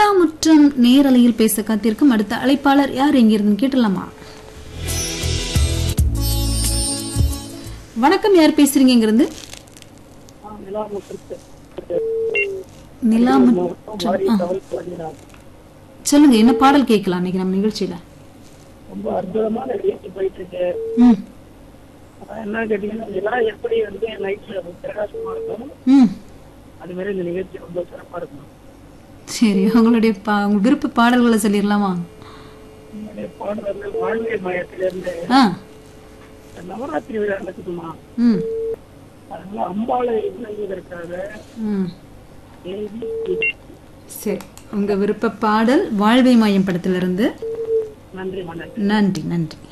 நிலாமுற்றம் நேரலையில் பேச காத்திருக்கும் அடுத்த அழைப்பாளர் யார் எங்கிருந்து கேட்டலாமா வணக்கம் யார் பேசுறீங்க இங்கிருந்து நிலாமுற்றம் ஆ. சொல்லுங்க என்ன பாடல் கேட்கலாம் இன்னைக்கு நம்ம நிகழ்ச்சியில ரொம்ப அற்புதமான நிகழ்ச்சி போயிட்டு இருக்கு ம் அதான் என்ன கேட்டீங்கன்னா நிலா எப்படி வந்து நைட்ல பிரகாசமா இருக்கும் ம் அது மாதிரி இந்த நிகழ்ச்சி ரொம்ப சிறப்பா இருக்கும் சரி உங்களுடைய பா- உங்க விருப்ப பாடல்களை சொல்லிடலாமா என்னுடைய பாடல் வந்து வாழ்க்கை மையத்திலிருந்து ஆ நவராத்திரி விழா நடக்குதுமா ம் அதனால அம்பாளை இணைவதற்காக ம் தேவி சரி உங்க விருப்ப பாடல் வாழ்வை மாயம் படத்திலிருந்து நன்றி மன்னன் நன்றி நன்றி